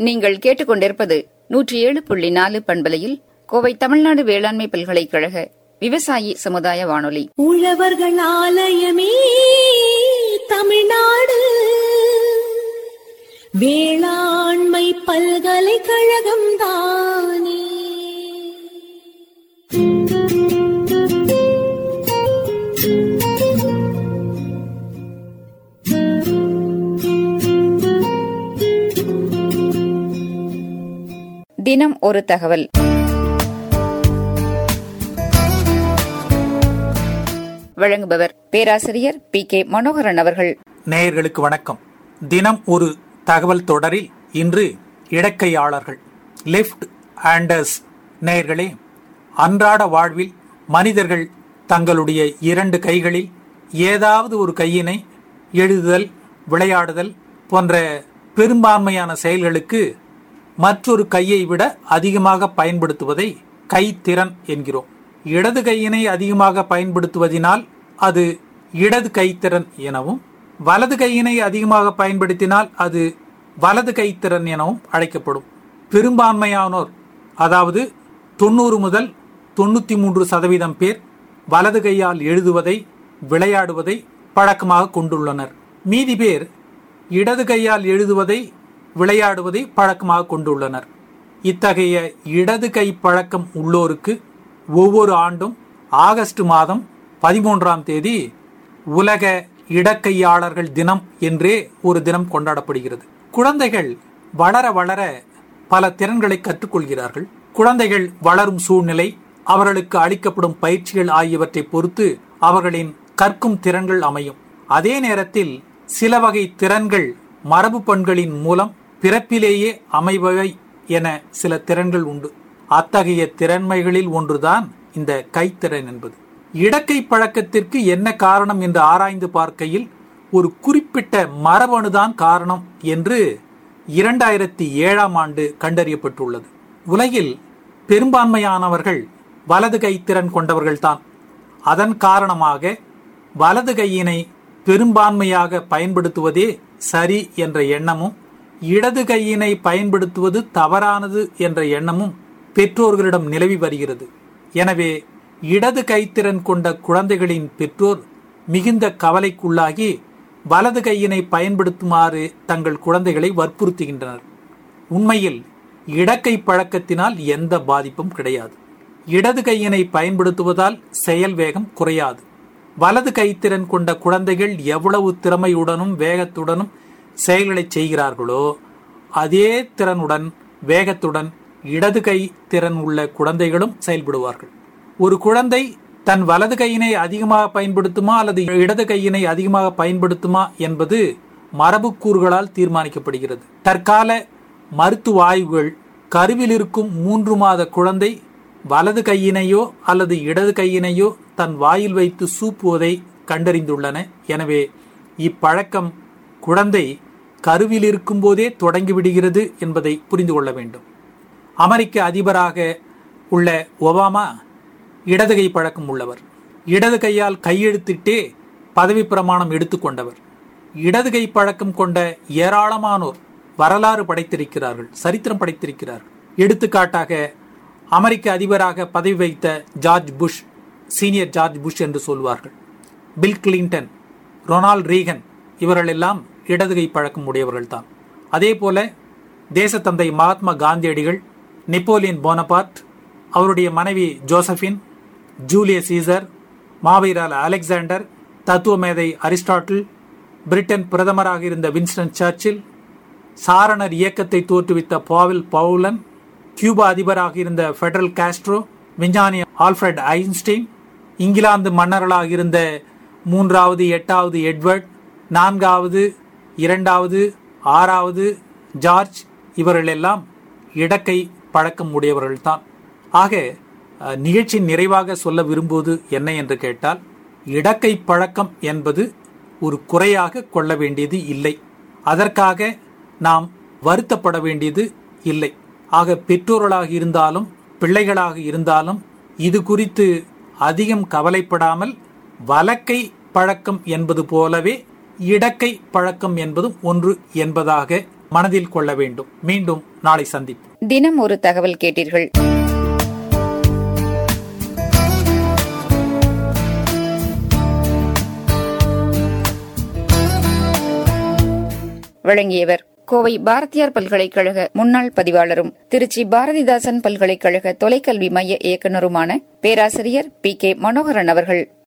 நீங்கள் கேட்டுக்கொண்டிருப்பது நூற்றி ஏழு புள்ளி நாலு பண்பலையில் கோவை தமிழ்நாடு வேளாண்மை பல்கலைக்கழக விவசாயி சமுதாய வானொலி உழவர்கள் ஆலயமே தமிழ்நாடு வேளாண்மை பல்கலைக்கழகம் தானே தினம் ஒரு தகவல் வழங்குபவர் பேராசிரியர் பி கே மனோகரன் அவர்கள் நேயர்களுக்கு வணக்கம் தினம் ஒரு தகவல் தொடரில் இன்று இடக்கையாளர்கள் லெஃப்ட் ஹேண்டர்ஸ் நேயர்களே அன்றாட வாழ்வில் மனிதர்கள் தங்களுடைய இரண்டு கைகளில் ஏதாவது ஒரு கையினை எழுதுதல் விளையாடுதல் போன்ற பெரும்பான்மையான செயல்களுக்கு மற்றொரு கையை விட அதிகமாக பயன்படுத்துவதை கைத்திறன் என்கிறோம் இடது கையினை அதிகமாக பயன்படுத்துவதினால் அது இடது கைத்திறன் எனவும் வலது கையினை அதிகமாக பயன்படுத்தினால் அது வலது கைத்திறன் எனவும் அழைக்கப்படும் பெரும்பான்மையானோர் அதாவது தொண்ணூறு முதல் தொண்ணூத்தி மூன்று சதவீதம் பேர் வலது கையால் எழுதுவதை விளையாடுவதை பழக்கமாக கொண்டுள்ளனர் மீதி பேர் இடது கையால் எழுதுவதை விளையாடுவதை பழக்கமாக கொண்டுள்ளனர் இத்தகைய இடது கை பழக்கம் உள்ளோருக்கு ஒவ்வொரு ஆண்டும் ஆகஸ்ட் மாதம் பதிமூன்றாம் தேதி உலக இடக்கையாளர்கள் தினம் என்றே ஒரு தினம் கொண்டாடப்படுகிறது குழந்தைகள் வளர வளர பல திறன்களை கற்றுக்கொள்கிறார்கள் குழந்தைகள் வளரும் சூழ்நிலை அவர்களுக்கு அளிக்கப்படும் பயிற்சிகள் ஆகியவற்றை பொறுத்து அவர்களின் கற்கும் திறன்கள் அமையும் அதே நேரத்தில் சில வகை திறன்கள் மரபு பண்களின் மூலம் பிறப்பிலேயே அமைபவை என சில திறன்கள் உண்டு அத்தகைய திறன்மைகளில் ஒன்றுதான் இந்த கைத்திறன் என்பது இடக்கை பழக்கத்திற்கு என்ன காரணம் என்று ஆராய்ந்து பார்க்கையில் ஒரு குறிப்பிட்ட மரபணுதான் காரணம் என்று இரண்டாயிரத்தி ஏழாம் ஆண்டு கண்டறியப்பட்டுள்ளது உலகில் பெரும்பான்மையானவர்கள் வலது கைத்திறன் கொண்டவர்கள்தான் அதன் காரணமாக வலது கையினை பெரும்பான்மையாக பயன்படுத்துவதே சரி என்ற எண்ணமும் இடது கையினை பயன்படுத்துவது தவறானது என்ற எண்ணமும் பெற்றோர்களிடம் நிலவி வருகிறது எனவே இடது கைத்திறன் கொண்ட குழந்தைகளின் பெற்றோர் மிகுந்த கவலைக்குள்ளாகி வலது கையினை பயன்படுத்துமாறு தங்கள் குழந்தைகளை வற்புறுத்துகின்றனர் உண்மையில் இடக்கை பழக்கத்தினால் எந்த பாதிப்பும் கிடையாது இடது கையினை பயன்படுத்துவதால் செயல் வேகம் குறையாது வலது கைத்திறன் கொண்ட குழந்தைகள் எவ்வளவு திறமையுடனும் வேகத்துடனும் செயல்களை செய்கிறார்களோ அதே திறனுடன் வேகத்துடன் இடது கை திறன் உள்ள குழந்தைகளும் செயல்படுவார்கள் ஒரு குழந்தை தன் வலது கையினை அதிகமாக பயன்படுத்துமா அல்லது இடது கையினை அதிகமாக பயன்படுத்துமா என்பது மரபுக்கூறுகளால் தீர்மானிக்கப்படுகிறது தற்கால மருத்துவ ஆய்வுகள் கருவில் இருக்கும் மூன்று மாத குழந்தை வலது கையினையோ அல்லது இடது கையினையோ தன் வாயில் வைத்து சூப்புவதை கண்டறிந்துள்ளன எனவே இப்பழக்கம் குழந்தை கருவில் இருக்கும்போதே தொடங்கிவிடுகிறது என்பதை புரிந்து கொள்ள வேண்டும் அமெரிக்க அதிபராக உள்ள ஒபாமா இடது கை பழக்கம் உள்ளவர் இடது கையால் கையெழுத்திட்டே பதவி பிரமாணம் எடுத்துக்கொண்டவர் இடது கை பழக்கம் கொண்ட ஏராளமானோர் வரலாறு படைத்திருக்கிறார்கள் சரித்திரம் படைத்திருக்கிறார்கள் எடுத்துக்காட்டாக அமெரிக்க அதிபராக பதவி வைத்த George Bush senior George Bush என்று சொல்வார்கள் பில் கிளின்டன் ரொனால்ட் ரீகன் இவர்கள் எல்லாம் இடதுகை பழக்கம் உடையவர்கள்தான் அதே போல தேசத்தந்தை மகாத்மா காந்தியடிகள் நெப்போலியன் போனபார்ட் அவருடைய மனைவி ஜோசபின் ஜூலியஸ் சீசர் மாவீரர் அலெக்சாண்டர் தத்துவ மேதை அரிஸ்டாட்டில் பிரிட்டன் பிரதமராக இருந்த வின்ஸ்டன் சர்ச்சில் சாரணர் இயக்கத்தை தோற்றுவித்த பாவில் பவுலன் கியூபா அதிபராக இருந்த ஃபெடரல் காஸ்ட்ரோ விஞ்ஞானி ஆல்ஃபிரட் ஐன்ஸ்டீன் இங்கிலாந்து மன்னர்களாக இருந்த மூன்றாவது எட்டாவது எட்வர்ட் நான்காவது இரண்டாவது ஆறாவது ஜார்ஜ் இவர்கள் எல்லாம் இடக்கை பழக்கம் உடையவர்கள்தான் ஆக அஹ், நிகழ்ச்சி நிறைவாக சொல்ல விரும்புவது என்ன என்று கேட்டால் இடக்கை பழக்கம் என்பது ஒரு குறையாக கொள்ள வேண்டியது இல்லை அதற்காக நாம் வருத்தப்பட வேண்டியது இல்லை ஆக பெற்றோர்களாக இருந்தாலும் பிள்ளைகளாக இருந்தாலும் இது குறித்து அதிகம் கவலைப்படாமல் வலக்கை பழக்கம் என்பது போலவே இடக்கை பழக்கம் என்பதும் ஒன்று என்பதாக மனதில் கொள்ள வேண்டும் மீண்டும் நாளை சந்திப்போம் தினம் ஒரு தகவல் கேட்டீர்கள் வழங்கியவர் கோவை பாரதியார் பல்கலைக்கழக முன்னாள் பதிவாளரும் திருச்சி பாரதிதாசன் பல்கலைக்கழக தொலைக்கல்வி மைய இயக்குநருமான பேராசிரியர் பி கே மனோகரன் அவர்கள்